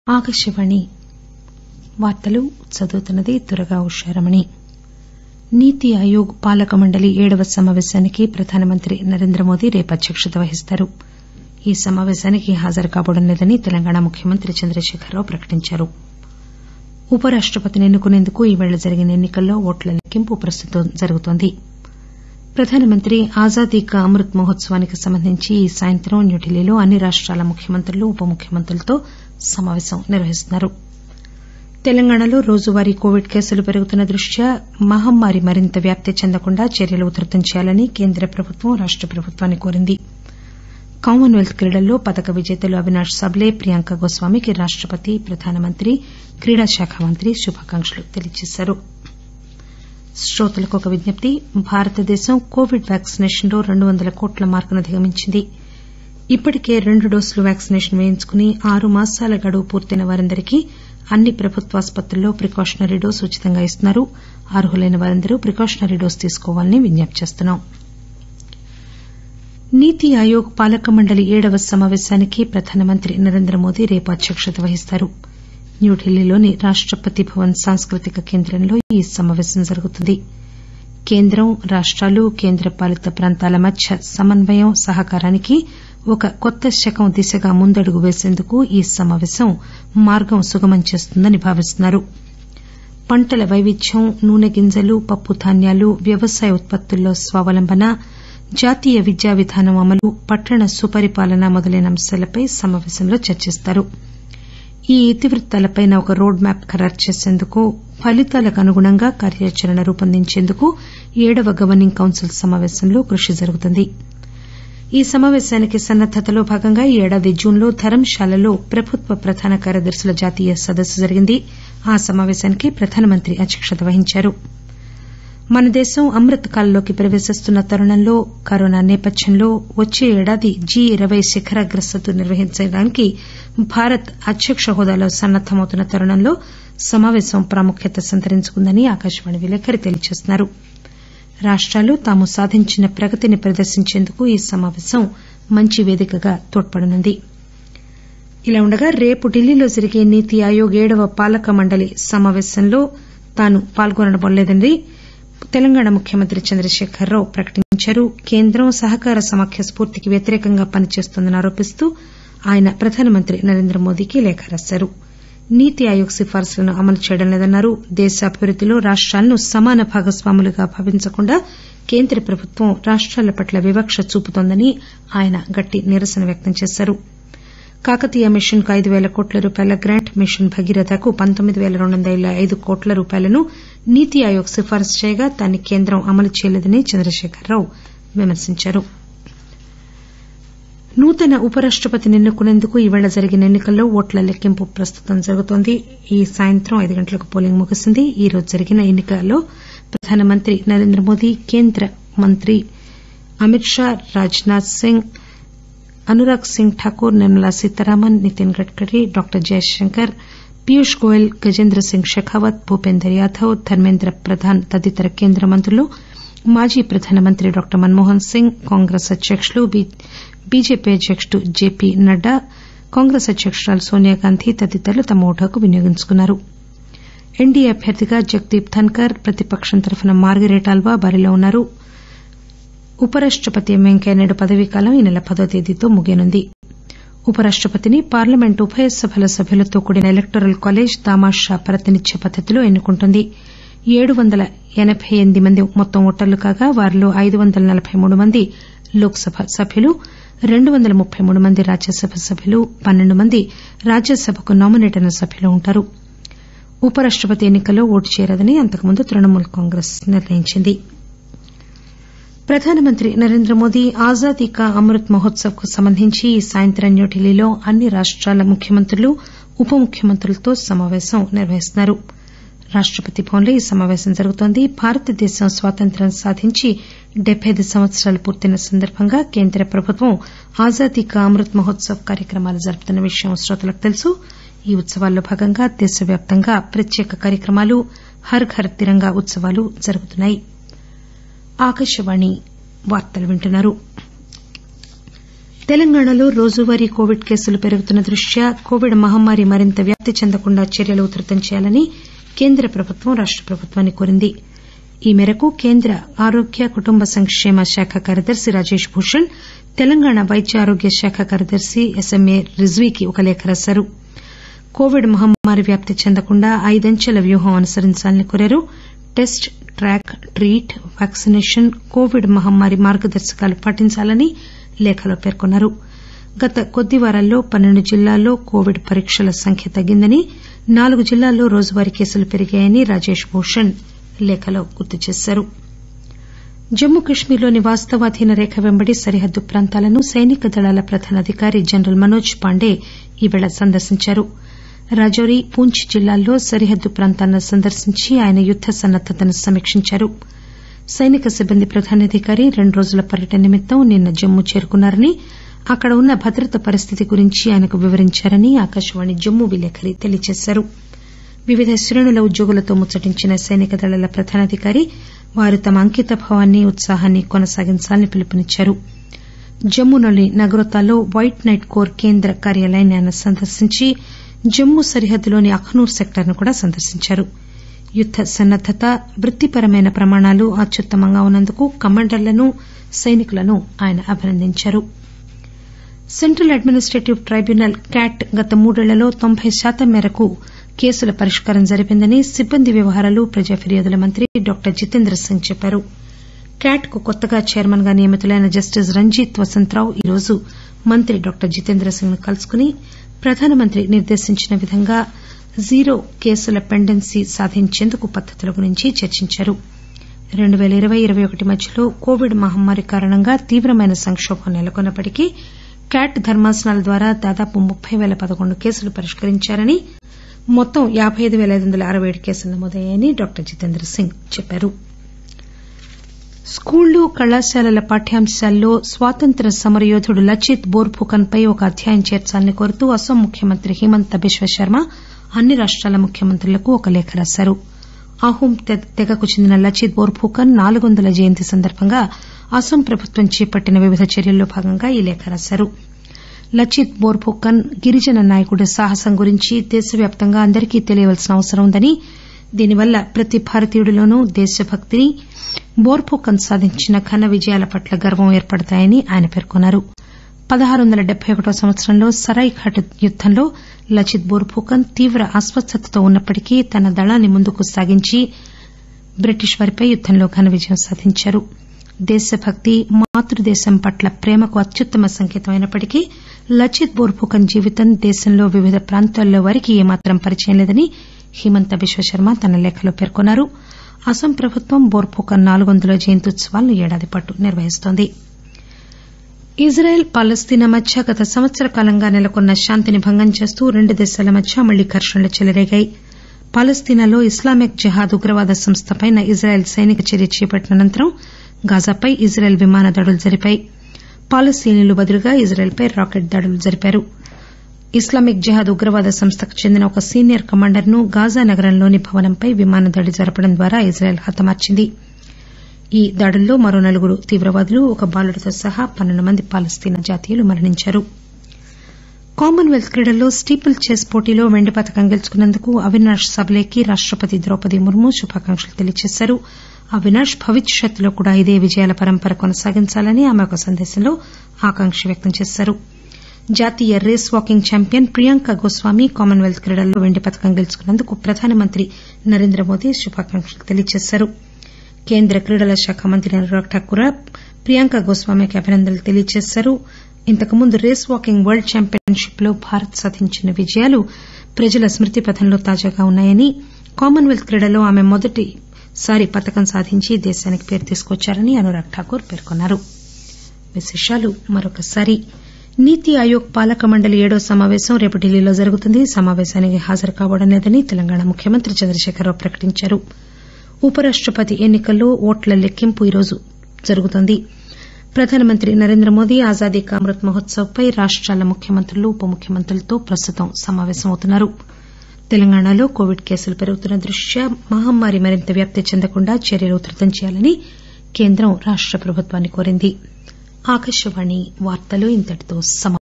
ఆకాశవాణి వార్తలు చదువుతున్నది దుర్గా ఉషారమణి నీతి ఆయోగ్ పాలక మండలి ఏడవ సమాపేశానికి ప్రధానమంత్రి నరేంద్రమోదీ రేపు అధ్యక్షత వహిస్తారు ఈ సమాపేశానికి హాజరు కాబోవడం లేదని తెలంగాణ ముఖ్యమంత్రి చంద్రశేఖరరావు ప్రకటించారు ఉపరాష్టపతిని ఎన్నుకునేందుకు ఈరోజు జరిగిన ఎన్ని కల్లో ఓట్ల లెక్కింపు ప్రస్తుతం జరుగుతోంది ప్రధానమంత్రి ఆజాదీ కా అమృత్ మహోత్సవానికి సంబంధించి ఈ సాయంత్రం న్యూఢిల్లీలో అన్ని రాష్టాల ముఖ్యమంత్రులు ఉప ముఖ్యమంత్రులతో సమాపేశం నిర్వహిస్తున్నారు తెలంగాణలో రోజువారీ కోవిడ్ కేసులు పెరుగుతున్న దృష్ట్యా మహమ్మారి మరింత వ్యాప్తి చెందకుండా చర్యలు ఉధృతం చేయాలని కేంద్ర ప్రభుత్వం రాష్ట ప్రభుత్వాన్ని కోరింది కామన్వెల్త్ క్రీడల్లో పతక విజేతలు అవినాష్ సబ్లే ప్రియాంక గోస్వామికి రాష్టపతి ప్రధానమంత్రి క్రీడా శాఖ మంత్రి శుభాకాంక్షలు తెలియజేశారు శ్రోతలకు ఒక విజ్ఞప్తి భారతదేశం కోవిడ్ వ్యాక్సినేషన్ లో రెండు వందల కోట్ల మార్కును అధిగమించింది ఇప్పటికే రెండు డోసులు వ్యాక్సినేషన్ పేయించుకుని ఆరు మాసాల గడువు పూర్తయిన వారందరికీ అన్ని ప్రభుత్వాసుపత్రుల్లో ప్రికాషనరీ డోసు ఉచితంగా ఇస్తున్నారు అర్హులైన వారందరూ ప్రికాషనరీ డోసు తీసుకోవాలని విజ్ఞప్తి చేస్తున్నాం నీతి ఆయోగ్ పాలక మండలి ఏడవ సమాపేశానికి ప్రధానమంత్రి నరేంద్రమోదీ రేపు అధ్యక్షత వహిస్తారు న్యూఢిల్లీలోని రాష్టపతి భవన్ సాంస్కృతిక కేంద్రంలో ఈ సమాపేశం జరుగుతుంది కేంద్రం రాష్టాలు కేంద్ర పాలిత ప్రాంతాల మధ్య సమన్వయం సహకారానికి ఒక కొత్త శకం దిశగా ముందడుగు వేసేందుకు ఈ సమాపేశం మార్గం సుగమం చేస్తుందని భావిస్తున్నారు పంటల వైవిధ్యం నూనె గింజలు పప్పు ధాన్యాలు వ్యవసాయ ఉత్పత్తుల్లో స్వావలంబన జాతీయ విద్యా విధానం అమలు పట్టణ సుపరిపాలన మొదలైన అంశాలపై సమాపేశంలో చర్చిస్తారు ఈ ఇతివృత్తాలపై ఒక రోడ్ మ్యాప్ ఖరారు చేసేందుకు ఫలితాలకు అనుగుణంగా కార్యాచరణ రూపొందించేందుకు ఏడవ గవర్నింగ్ కౌన్సిల్ సమాపేశంలో కృషి జరుగుతుంది ఈ సమాపేశానికి సన్నద్దతలో భాగంగా ఈ ఏడాది జూన్ లో ధరంశాలలో ప్రభుత్వ ప్రధాన కార్యదర్శుల జాతీయ సదస్సు జరిగింది ఆ సమాపేశానికి ప్రధానమంత్రి అధ్యక్షత వహించారు మన దేశం అమృత్ కాలంలోకి ప్రవేశిస్తున్న తరుణంలో కరోనా నేపథ్యంలో వచ్చే ఏడాది జి ఇరవై శిఖరాగ్ర సదస్సు నిర్వహించడానికి భారత్ అధ్యక్ష హోదాలో సన్నద్దమవుతున్న తరుణంలో సమాపేశం ప్రాముఖ్యత సంతరించుకుందని ఆకాశవాణి విలేకరి తెలియజేస్తున్నారు రాష్టాలు తాము సాధించిన ప్రగతిని ప్రదర్శించేందుకు ఈ సమాపేశం మంచి వేదికగా తోడ్పడనుంది ఇలా ఉండగా రేపు ఢిల్లీలో జరిగే నీతి ఆయోగ్ ఏడవ పాలక మండలి సమాపేశంలో తాను పాల్గొనబోలేదని తెలంగాణ ముఖ్యమంత్రి చంద్రశేఖరరావు ప్రకటించారు కేంద్రం సహకార సమాఖ్య స్పూర్తికి వ్యతిరేకంగా పనిచేస్తోందని ఆరోపిస్తూ ఆయన ప్రధానమంత్రి నరేంద్రమోదీకి లేఖ రాశారు నీతి ఆయోగ్ సిఫార్సులను అమలు చేయడం లేదన్నారు దేశ అభివృద్దిలో రాష్టాలను సమాన భాగస్వాములుగా భావించకుండా కేంద్ర ప్రభుత్వం రాష్టాల పట్ల వివక్ష చూపుతోందని ఆయన గట్టి నిరసన వ్యక్తం చేశారు కాకతీయ మిషన్ కు ఐదు పేల కోట్ల రూపాయల గ్రాంట్ మిషన్ భగీరథకు పంతొమ్మిది పేల రెండు వందల ఐదు కోట్ల రూపాయలను నీతి ఆయోగ్ సిఫారసు చేయగా దాన్ని కేంద్రం అమలు చేయలేదని చంద్రశేఖరరావు విమర్శించారు నూతన ఉపరాష్టపతిని ఎన్నుకునేందుకు ఈరోజు జరిగిన ఎన్ని కల్లో ఓట్ల లెక్కింపు ప్రస్తుతం జరుగుతోంది ఈ సాయంత్రం ఐదు గంటలకు పోలింగ్ ముగిసింది ఈ రోజు జరిగిన ఎన్ని కల్లో ప్రధానమంత్రి నరేంద్రమోదీ కేంద్ర మంత్రి అమిత్ షా రాజ్ నాథ్ సింగ్ అనురాగ్ సింగ్ ఠాకూర్ నిర్మలా సీతారామన్ నితిన్ గడ్కరీ డాక్టర్ జయశంకర్ పీయూష్ గోయల్ గజేంద్ర సింగ్ షెకావత్ భూపేందర్ యాదవ్ ధర్మేంద్ర ప్రధాన్ తదితర కేంద్ర మంత్రులు మాజీ ప్రధానమంత్రి డాక్టర్ మన్మోహన్ సింగ్ కాంగ్రెస్ అధ్యకులు బీజేపీ అధ్యకుడు జేపీ నడ్డా కాంగ్రెస్ అధ్యకురాలు సోనియాగాంధీ తదితరులు తమ ఓటు హక్కు వినియోగించుకున్నారు ఎన్డీఏ అభ్యర్థిగా జగదీప్ ధన్కర్ ప్రతిపక్షం తరఫున మార్గరెట్ ఆల్వా బరిలో ఉన్నారు ఉపరాష్టపతి ఎం వెంకయ్యనాయుడు పదవీకాలం ఈ నెల పదో తేదీతో ముగియనుంది ఉపరాష్టపతిని పార్లమెంట్ ఉభయ సభల సభ్యులతో కూడిన ఎలక్టోరల్ కాలేజ్ దామాషా ప్రాతినిధ్య పద్దతిలో ఎన్నుకుంటుంది ఏడు వందల ఎనబై ఎనిమిది మంది మొత్తం ఓటర్లు కాగా వారిలో ఐదు వందల నలబై మూడు మంది లోక్ సభ సభ్యులు రెండు వందల ముప్పై మూడు మంది రాజ్యసభ సభ్యులు పన్నెండు మంది రాజ్యసభకు నామినేట్ అయిన సభ్యులు ఉంటారు ఉపరాష్టపతి ఎన్ని కల్లో ఓటు చేయరాదని అంతకుముందు తృణమూల్ కాంగ్రెస్ నిర్ణయించింది ప్రధానమంత్రి నరేంద్రమోదీ ఆజాదీ కా అమృత్ మహోత్సవ్ కు సంబంధించి ఈ సాయంత్రం న్యూఢిల్లీలో అన్ని రాష్టాల ముఖ్యమంత్రులు ఉప ముఖ్యమంత్రులతో సమాపేశం నిర్వహిస్తున్నారు రాష్టపతి భవన్లో ఈ సమాపేశం జరుగుతోంది భారతదేశం స్వాతంత్ర్యం సాధించి డెబ్బై అయిదు సంవత్సరాలు పూర్తయిన సందర్భంగా కేంద్ర ప్రభుత్వం ఆజాదీ కా అమృత్ మహోత్సవ్ కార్యక్రమాలు జరుపుతున్న విషయం శ్రోతలకు తెలుసు ఈ ఉత్సవాల్లో భాగంగా దేశవ్యాప్తంగా ప్రత్యేక కార్యక్రమాలు హర్ ఘర్ తిరంగా ఉత్సవాలు జరుగుతున్నాయి తెలంగాణలో రోజువారీ కోవిడ్ కేసులు పెరుగుతున్న దృష్ట్యా కోవిడ్ మహమ్మారి మరింత వ్యాప్తి చెందకుండా చర్యలు ఉధృతం చేయాలని కేంద్ర ప్రభుత్వం రాష్ట ప్రభుత్వాన్ని కోరింది ఈ మేరకు కేంద్ర ఆరోగ్య కుటుంబ సంక్షేమ శాఖ కార్యదర్శి రాజేష్ భూషణ్ తెలంగాణ వైద్య ఆరోగ్య శాఖ కార్యదర్శి ఎస్ఎంఏ రిజ్వీకి ఒక లేఖ రాశారు కోవిడ్ మహమ్మారి వ్యాప్తి చెందకుండా ఐదంచెల వ్యూహం అనుసరించాలని కోరారు test track treat vaccination covid మహమ్మారి మార్గదర్శకాలు పాటించాలని లేఖలో పేర్కొన్నారు గత కొద్ది వారాల్లో పన్నెండు జిల్లాల్లో కోవిడ్ పరీక్షల సంఖ్య తగ్గిందని నాలుగు జిల్లాల్లో రోజువారీ కేసులు పెరిగాయని రాజేష్ భూషణ్ లేఖలో గుర్తు చేశారు జమ్మూ కశ్మీర్లోని వాస్తవాధీన రేఖ వెంబడి సరిహద్దు ప్రాంతాలను సైనిక దళాల ప్రధానాధికారి జనరల్ మనోజ్ పాండే ఈరోజు సందర్శించారు రజౌరి పూంచ్ జిల్లాల్లో సరిహద్దు ప్రాంతాలను సందర్శించి ఆయన యుద్ద సన్నద్దతను సమీక్షించారు సైనిక సిబ్బంది ప్రధానాధికారి రెండు రోజుల పర్యటన నిమిత్తం నిన్న జమ్మూ చేరుకున్నారని అక్కడ ఉన్న భద్రతా పరిస్థితి గురించి ఆయనకు వివరించారని ఆకాశవాణి జమ్మూ విలేకరి తెలియజేశారు వివిధ శ్రేణుల ఉద్యోగులతో ముచ్చటించిన సైనిక దళాల ప్రధానాధికారి వారు తమ అంకితభావాన్ని ఉత్సాహాన్ని కొనసాగించాలని పిలుపునిచ్చారు జమ్మూలోని నగ్రోతాలో వైట్ నైట్ కోర్ కేంద్ర కార్యాలయాన్ని ఆయన సందర్శించి జమ్మూ సరిహద్దులోని అఖ్నూర్ సెక్టార్ను కూడా సందర్శించారు యుద్ద సన్నద్దత వృత్తిపరమైన ప్రమాణాలు అత్యుత్తమంగా ఉన్నందుకు కమాండర్లను సైనికులను ఆయన అభినందించారు సెంట్రల్ అడ్మినిస్టేటివ్ ట్రైబ్యునల్ క్యాట్ గత మూడేళ్లలో తొంబై శాతం మేరకు కేసుల పరిష్కారం జరిపిందని సిబ్బంది వ్యవహారాలు ప్రజా ఫిర్యాదుల మంత్రి డాక్టర్ జితేంద్ర సింగ్ చెప్పారు క్యాట్ కు కొత్తగా చైర్మన్ గా నియమితులైన జస్టిస్ రంజిత్ వసంతరావు ఈరోజు మంత్రి డాక్టర్ జితేంద్ర సింగ్ ను కలుసుకుని ప్రధానమంత్రి నిర్దేశించిన విధంగా జీరో కేసుల పెండెన్సీ సాధించేందుకు పద్దతుల గురించి చర్చించారు రెండు పేల ఇరవై ఇరవై ఒకటి మధ్యలో కోవిడ్ మహమ్మారి కారణంగా తీవ్రమైన సంకోభం నెలకొన్నప్పటికీ క్యాట్ ధర్మాసనాల ద్వారా దాదాపు ముప్పై పేల పదకొండు కేసులు పరిష్కరించారని మొత్తం యాబై అయిదు పేల ఐదు వందల అరవై ఏడు కేసులు నమోదయ్యాయని డాక్టర్ జితేంద్ర సింగ్ చెప్పారు స్కూళ్లు కళాశాలల పాఠ్యాంశాల్లో స్వాతంత్ర్య సమరయోధుడు లచిత్ బోర్ఫుకన్ పై ఒక అధ్యాయం చేర్చాలని కోరుతూ అస్పాం ముఖ్యమంత్రి హిమంత బిశ్వ శర్మ అన్ని రాష్టాల ముఖ్యమంత్రులకు ఒక లేఖ రాశారు అహోం తెగకు చెందిన లచిత్ బోర్ఫుకన్ నాలుగు వందల జయంతి సందర్భంగా అస్పాం ప్రభుత్వం చేపట్టిన వివిధ చర్యల్లో భాగంగా ఈ లేఖ రాశారు లచిత్ బోర్ఫుకన్ గిరిజన నాయకుడి సాహసం గురించి దేశవ్యాప్తంగా అందరికీ తెలియవలసిన అవసరం ఉందని దీనివల్ల ప్రతి భారతీయుడిలోనూ దేశభక్తిని బోర్ఫుకన్ సాధించిన ఘన విజయాల పట్ల గర్వం ఏర్పడతాయని ఆయన పేర్కొన్నారు పదహారు వందల డెబ్బై ఒకటో సంవత్సరంలో సరాయ్ ఘాట్ యుద్దంలో లచిత్ బోర్ఫుకన్ తీవ్ర అస్వస్థతతో ఉన్నప్పటికీ తన దళాన్ని ముందుకు సాగించి బ్రిటిష్ వారిపై యుద్దంలో ఘన విజయం సాధించారు దేశభక్తి మాతృదేశం పట్ల ప్రేమకు అత్యుత్తమ సంకేతం అయినప్పటికీ లచిత్ బోర్ఫుకన్ జీవితం దేశంలో వివిధ ప్రాంతాల్లో వారికి ఏమాత్రం పరిచయం లేదని హిమంత బిశ్వశర్మ తన లేఖలో పేర్కొన్నారు అస్పాం ప్రభుత్వం బోర్ఫుకన్ నాలుగు వందల జయంతి ఉత్సవాలను ఏడాది పాటు నిర్వహిస్తోంది ఇజ్రాయెల్ పాలస్తీనా మధ్య గత సంవత్సర కాలంగా నెలకొన్న శాంతిని భంగం చేస్తూ రెండు దేశాల మధ్య మళ్లీ ఘర్షణలు చెలరేగాయి పాలస్తీనాలో ఇస్లామిక్ జిహాద్ ఉగ్రవాద సంస్థపై ఇజ్రాయెల్ సైనిక చర్య చేపట్టిన అనంతరం గాజాపై ఇజ్రాయెల్ విమాన దాడులు జరిపాయి పాలస్తీనాలు బదులుగా ఇజ్రాయెల్ పై రాకెట్ దాడులు జరిపారు ఇస్లామిక్ జిహాద్ ఉగ్రవాద సంస్థకు చెందిన ఒక సీనియర్ కమాండర్ ను గాజా నగరంలోని భవనంపై విమాన దాడి జరపడం ద్వారా ఇజ్రాయెల్ హతమార్చింది ఈ దాడుల్లో మరో నలుగురు తీవ్రవాదులు ఒక బాలుడితో సహా పన్నెండు మంది పాలస్తీనా జాతీయులు మరణించారు కామన్వెల్త్ క్రీడల్లో స్టీపుల్ చేస్ పోటీలో వెండి పతకం గెలుచుకున్నందుకు అవినాష్ సబ్లేకి రాష్టపతి ద్రౌపది ముర్ము శుభాకాంక్షలు తెలియజేశారు అవినాష్ భవిష్యత్తులో కూడా ఇదే విజయాల పరంపర కొనసాగించాలని ఆమె ఒక సందేశంలో ఆకాంక్ష వ్యక్తం చేశారు జాతీయ race walking champion Priyanka Goswami Commonwealth క్రీడల్లో వెండి పతకం గెలుచుకున్నందుకు ప్రధానమంత్రి నరేంద్ర మోదీ శుభాకాంక్షలు తెలియజేశారు కేంద్ర క్రీడల శాఖ మంత్రి అనురాగ్ ఠాకూర్ ప్రియాంక గోస్వామికి అభినందనలు తెలియజేశారు ఇంతకుముందు రేస్ వాకింగ్ వరల్డ్ ఛాంపియన్షిప్ లో భారత్ సాధించిన విజయాలు ప్రజల స్మృతి పథంలో తాజాగా ఉన్నాయని కామన్వెల్త్ క్రీడల్లో ఆమె మొదటిసారి పతకం సాధించి దేశానికి పేరు తీసుకొచ్చారని అనురాగ్ ఠాకూర్ పేర్కొన్నారు నీతి ఆయోగ్ పాలక మండలి ఏడో సమాపేశం రేపు ఢిల్లీలో జరుగుతుంది సమాపేశానికి హాజరు కావడం లేదని తెలంగాణ ముఖ్యమంత్రి చంద్రశేఖరరావు ప్రకటించారు ఉపరాష్టపతి ఎన్ని కల్లో ఓట్ల లెక్కింపు ఈరోజు జరుగుతోంది ప్రధానమంత్రి నరేంద్ర మోదీ ఆజాదీ కా అమృత్ మహోత్సవ్ పై రాష్టాల ముఖ్యమంత్రులు ఉప ముఖ్యమంత్రులతో ప్రస్తుతం సమాపేశమవుతున్నారు తెలంగాణలో కోవిడ్ కేసులు పెరుగుతున్న దృష్ట్యా మహమ్మారి మరింత వ్యాప్తి చెందకుండా చర్యలు ఉధృతం చేయాలని కేంద్రం రాష్ట ప్రభుత్వాన్ని కోరింది ఆకాశవాణి వార్తలు ఇంతటితో సమాప్తం